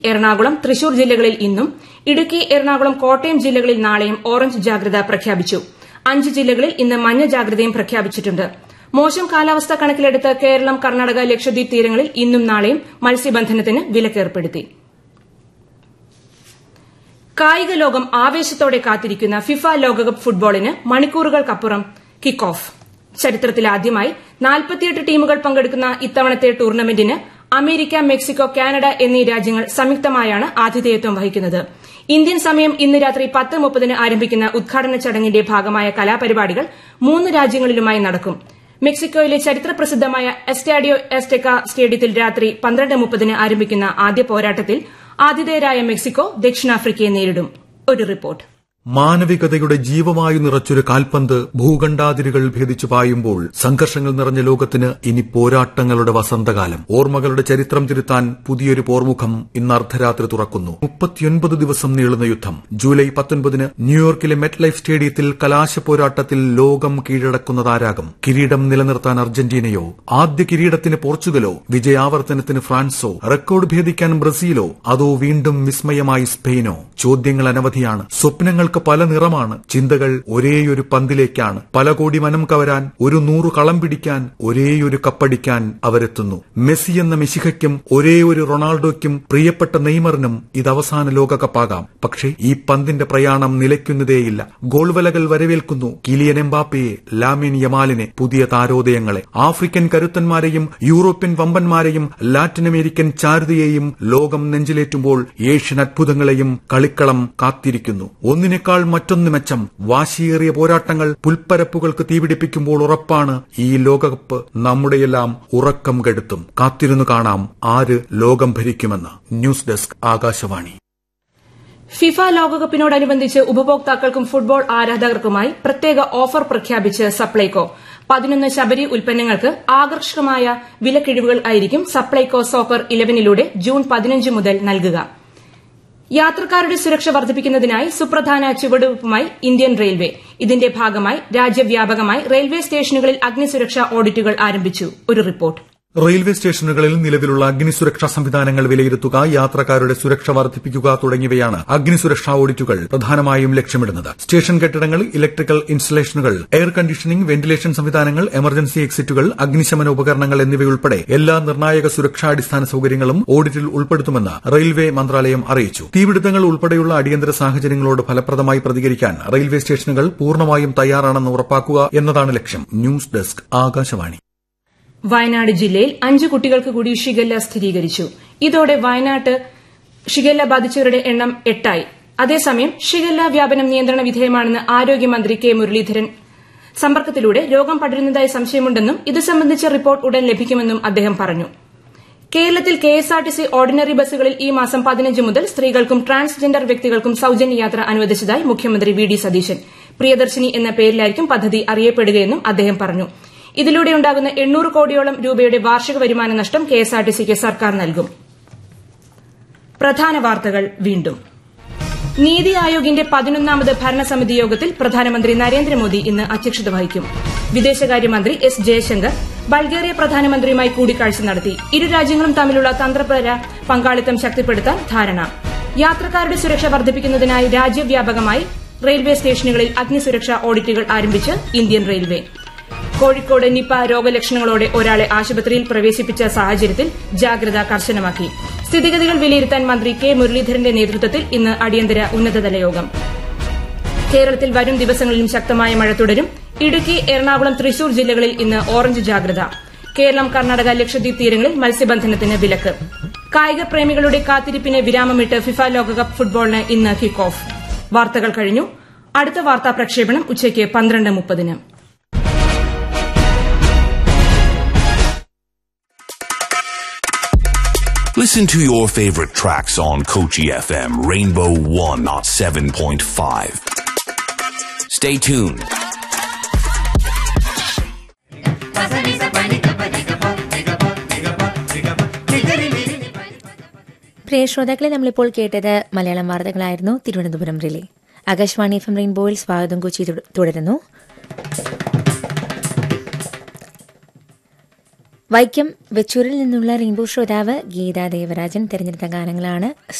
എറണാകുളം തൃശൂർ ജില്ലകളിൽ ഇന്നും ഇടുക്കി എറണാകുളം കോട്ടയം ജില്ലകളിൽ നാളെയും ഓറഞ്ച് ജാഗ്രത പ്രഖ്യാപിച്ചു അഞ്ച് ജില്ലകളിൽ ഇന്ന് മഞ്ഞ ജാഗ്രതയും പ്രഖ്യാപിച്ചിട്ടുണ്ട് മോശം കാലാവസ്ഥ കണക്കിലെടുത്ത് കേരളം കർണാടക ലക്ഷദ്വീപ് തീരങ്ങളിൽ ഇന്നും നാളെയും മത്സ്യബന്ധനത്തിന് വിലക്കേർപ്പെടുത്തി കായിക ലോകം ആവേശത്തോടെ കാത്തിരിക്കുന്ന ഫിഫ ലോകകപ്പ് ഫുട്ബോളിന് മണിക്കൂറുകൾക്കപ്പുറം കിക്ക് ഓഫ് ചരിത്രത്തിലാദ്യമായി നാൽപ്പത്തിയെട്ട് ടീമുകൾ പങ്കെടുക്കുന്ന ഇത്തവണത്തെ ടൂർണമെന്റിന് അമേരിക്ക മെക്സിക്കോ കാനഡ എന്നീ രാജ്യങ്ങൾ സംയുക്തമായാണ് ആതിഥേയത്വം വഹിക്കുന്നത് ഇന്ത്യൻ സമയം ഇന്ന് രാത്രി പത്ത് മുപ്പതിന് ആരംഭിക്കുന്ന ഉദ്ഘാടന ചടങ്ങിന്റെ ഭാഗമായ കലാപരിപാടികൾ മൂന്ന് രാജ്യങ്ങളിലുമായി നടക്കും മെക്സിക്കോയിലെ ചരിത്രപ്രസിദ്ധമായ എസ്റ്റാഡിയോ എസ്റ്റെക്ക സ്റ്റേഡിയത്തിൽ രാത്രി പന്ത്രണ്ട് മുപ്പതിന് ആരംഭിക്കുന്ന ആദ്യ പോരാട്ടത്തിൽ ആതിഥേയരായ മെക്സിക്കോ ദക്ഷിണാഫ്രിക്കയെ നേരിടും ഒരു റിപ്പോർട്ട് മാനവികതയുടെ ജീവമായി നിറച്ചൊരു കാൽപന്ത് ഭൂഖണ്ഡാതിരുകൾ ഭേദിച്ചു പായുമ്പോൾ സംഘർഷങ്ങൾ നിറഞ്ഞ ലോകത്തിന് ഇനി പോരാട്ടങ്ങളുടെ വസന്തകാലം ഓർമ്മകളുടെ ചരിത്രം തിരുത്താൻ പുതിയൊരു പോർമുഖം ഇന്ന് അർദ്ധരാത്രി തുറക്കുന്നു മുപ്പത്തിയൊൻപത് ദിവസം നീളുന്ന യുദ്ധം ജൂലൈ പത്തൊൻപതിന് ന്യൂയോർക്കിലെ മെറ്റ് ലൈഫ് സ്റ്റേഡിയത്തിൽ കലാശ പോരാട്ടത്തിൽ ലോകം കീഴടക്കുന്നതാരാകും കിരീടം നിലനിർത്താൻ അർജന്റീനയോ ആദ്യ കിരീടത്തിന് പോർച്ചുഗലോ വിജയാവർത്തനത്തിന് ഫ്രാൻസോ റെക്കോർഡ് ഭേദിക്കാൻ ബ്രസീലോ അതോ വീണ്ടും വിസ്മയമായി സ്പെയിനോ ചോദ്യങ്ങൾ അനവധിയാണ് സ്വപ്നങ്ങൾ കൾക്ക് പല നിറമാണ് ചിന്തകൾ ഒരേയൊരു പന്തിലേക്കാണ് പല കോടി മനം കവരാൻ ഒരു നൂറ് കളം പിടിക്കാൻ ഒരേയൊരു കപ്പടിക്കാൻ അവരെത്തുന്നു മെസ്സി എന്ന മിശിഹയ്ക്കും ഒരേ ഒരു റൊണാൾഡോയ്ക്കും പ്രിയപ്പെട്ട നെയ്മറിനും ഇത് അവസാന ലോകകപ്പാകാം പക്ഷേ ഈ പന്തിന്റെ പ്രയാണം നിലയ്ക്കുന്നതേയില്ല ഗോൾവലകൾ വരവേൽക്കുന്നു കിലിയൻ എംബാപ്പയെ ലാമിൻ യമാലിനെ പുതിയ താരോദയങ്ങളെ ആഫ്രിക്കൻ കരുത്തന്മാരെയും യൂറോപ്യൻ വമ്പന്മാരെയും ലാറ്റിൻ അമേരിക്കൻ ചാരുതയെയും ലോകം നെഞ്ചിലേറ്റുമ്പോൾ ഏഷ്യൻ അത്ഭുതങ്ങളെയും കളിക്കളം കാത്തിരിക്കുന്നു ഒന്നിനെ ഒന്നിനേക്കാൾ മറ്റൊന്ന് മെച്ചം വാശിയേറിയ പോരാട്ടങ്ങൾ പുൽപ്പരപ്പുകൾക്ക് തീപിടിപ്പിക്കുമ്പോൾ ഉറപ്പാണ് ഈ ലോകകപ്പ് നമ്മുടെയെല്ലാം ഉറക്കം കെടുത്തും കാത്തിരുന്നു കാണാം ആര് ലോകം ഭരിക്കുമെന്ന് ന്യൂസ് ഡെസ്ക് ആകാശവാണി ഫിഫ ലോകകപ്പിനോടനുബന്ധിച്ച് ഉപഭോക്താക്കൾക്കും ഫുട്ബോൾ ആരാധകർക്കുമായി പ്രത്യേക ഓഫർ പ്രഖ്യാപിച്ച് സപ്ലൈകോ പതിനൊന്ന് ശബരി ഉൽപ്പന്നങ്ങൾക്ക് ആകർഷകമായ വിലക്കിഴിവുകൾ ആയിരിക്കും സപ്ലൈകോ സോക്കർ ഇലവനിലൂടെ ജൂൺ പതിനഞ്ച് മുതൽ നൽകുക യാത്രക്കാരുടെ സുരക്ഷ വർദ്ധിപ്പിക്കുന്നതിനായി സുപ്രധാന ചുവടുവയ്പുമായി ഇന്ത്യൻ റെയിൽവേ ഇതിന്റെ ഭാഗമായി രാജ്യവ്യാപകമായി റെയിൽവേ സ്റ്റേഷനുകളിൽ അഗ്നിസുരക്ഷാ ഓഡിറ്റുകൾ ആരംഭിച്ചു ഒരു റിപ്പോർട്ട് റെയിൽവേ സ്റ്റേഷനുകളിൽ നിലവിലുള്ള അഗ്നിസുരക്ഷാ സംവിധാനങ്ങൾ വിലയിരുത്തുക യാത്രക്കാരുടെ സുരക്ഷ വർദ്ധിപ്പിക്കുക തുടങ്ങിയവയാണ് അഗ്നിസുരക്ഷാ ഓഡിറ്റുകൾ പ്രധാനമായും ലക്ഷ്യമിടുന്നത് സ്റ്റേഷൻ കെട്ടിടങ്ങൾ ഇലക്ട്രിക്കൽ ഇൻസ്റ്റലേഷനുകൾ എയർ കണ്ടീഷനിംഗ് വെന്റിലേഷൻ സംവിധാനങ്ങൾ എമർജൻസി എക്സിറ്റുകൾ അഗ്നിശമന ഉപകരണങ്ങൾ എന്നിവയുൾപ്പെടെ എല്ലാ നിർണായക സുരക്ഷാ അടിസ്ഥാന സൌകര്യങ്ങളും ഓഡിറ്റിൽ ഉൾപ്പെടുത്തുമെന്ന് റെയിൽവേ മന്ത്രാലയം അറിയിച്ചു തീപിടുത്തങ്ങൾ ഉൾപ്പെടെയുള്ള അടിയന്തര സാഹചര്യങ്ങളോട് ഫലപ്രദമായി പ്രതികരിക്കാൻ റെയിൽവേ സ്റ്റേഷനുകൾ പൂർണ്ണമായും തയ്യാറാണെന്ന് ഉറപ്പാക്കുക എന്നതാണ് ലക്ഷ്യം ന്യൂസ് ഡെസ്ക് ആകാശവാണി വയനാട് ജില്ലയിൽ അഞ്ച് കുട്ടികൾക്ക് കൂടി ഷിഗല്ല സ്ഥിരീകരിച്ചു ഇതോടെ വയനാട്ട് ഷിഗല്ല ബാധിച്ചവരുടെ എണ്ണം എട്ടായി അതേസമയം ഷിഗല്ല വ്യാപനം നിയന്ത്രണ വിധേയമാണെന്ന് ആരോഗ്യമന്ത്രി കെ മുരളീധരൻ സമ്പർക്കത്തിലൂടെ രോഗം പടരുന്നതായി സംശയമുണ്ടെന്നും ഇത് സംബന്ധിച്ച റിപ്പോർട്ട് ഉടൻ ലഭിക്കുമെന്നും അദ്ദേഹം പറഞ്ഞു കേരളത്തിൽ കെഎസ്ആർടിസി ഓർഡിനറി ബസ്സുകളിൽ ഈ മാസം പതിനഞ്ച് മുതൽ സ്ത്രീകൾക്കും ട്രാൻസ്ജെൻഡർ വ്യക്തികൾക്കും സൌജന്യ യാത്ര അനുവദിച്ചതായി മുഖ്യമന്ത്രി വി ഡി സതീശൻ പ്രിയദർശിനി എന്ന പേരിലായിരിക്കും പദ്ധതി അറിയപ്പെടുകയെന്നും അദ്ദേഹം പറഞ്ഞു ഇതിലൂടെ ഉണ്ടാകുന്ന എണ്ണൂറ് കോടിയോളം രൂപയുടെ വാർഷിക വരുമാന നഷ്ടം കെഎസ്ആർടിസിക്ക് സർക്കാർ നൽകും പ്രധാന വാർത്തകൾ വീണ്ടും നീതി ആയോഗിന്റെ പതിനൊന്നാമത് ഭരണസമിതി യോഗത്തിൽ പ്രധാനമന്ത്രി നരേന്ദ്രമോദി ഇന്ന് അധ്യക്ഷത വഹിക്കും വിദേശകാര്യമന്ത്രി എസ് ജയശങ്കർ ബൾഗേറിയ പ്രധാനമന്ത്രിയുമായി കൂടിക്കാഴ്ച നടത്തി ഇരു രാജ്യങ്ങളും തമ്മിലുള്ള തന്ത്രപര പങ്കാളിത്തം ശക്തിപ്പെടുത്താൻ ധാരണ യാത്രക്കാരുടെ സുരക്ഷ വർദ്ധിപ്പിക്കുന്നതിനായി രാജ്യവ്യാപകമായി റെയിൽവേ സ്റ്റേഷനുകളിൽ അഗ്നിസുരക്ഷാ ഓഡിറ്റുകൾ ആരംഭിച്ച് ഇന്ത്യൻ റെയിൽവേ കോഴിക്കോട് നിപ രോഗലക്ഷണങ്ങളോടെ ഒരാളെ ആശുപത്രിയിൽ പ്രവേശിപ്പിച്ച സാഹചര്യത്തിൽ ജാഗ്രത കർശനമാക്കി സ്ഥിതിഗതികൾ വിലയിരുത്താൻ മന്ത്രി കെ മുരളീധരന്റെ നേതൃത്വത്തിൽ ഇന്ന് അടിയന്തര ഉന്നതതല യോഗം കേരളത്തിൽ വരും ദിവസങ്ങളിലും ശക്തമായ മഴ തുടരും ഇടുക്കി എറണാകുളം തൃശൂർ ജില്ലകളിൽ ഇന്ന് ഓറഞ്ച് ജാഗ്രത കേരളം കർണാടക ലക്ഷദ്വീപ് തീരങ്ങളിൽ മത്സ്യബന്ധനത്തിന് വിലക്ക് കായിക പ്രേമികളുടെ കാത്തിരിപ്പിന് വിരാമമിട്ട് ഫിഫ ലോകകപ്പ് ഫുട്ബോളിന് ഇന്ന് കിക്ക് ഓഫ് വാർത്തകൾ കഴിഞ്ഞു അടുത്ത വാർത്താ പ്രക്ഷേപണം ഉച്ചയ്ക്ക് പന്ത്രണ്ട് മുപ്പതിന് Listen to your favorite tracks on Kochi FM Rainbow 107.5. Stay tuned. പ്രിയ ശ്രോതാക്കളെ നമ്മളിപ്പോൾ കേട്ടത് മലയാളം വാർത്തകളായിരുന്നു തിരുവനന്തപുരം റിലേ ആകാശവാണി എഫ് എം റെയിൻബോയിൽ സ്വാഗതം കൊച്ചി തുടരുന്നു വൈക്കം വെച്ചൂരിൽ നിന്നുള്ള റെയിൻബോ ശ്രോതാവ് ഗീതാ ദേവരാജൻ തിരഞ്ഞെടുത്ത ഗാനങ്ങളാണ്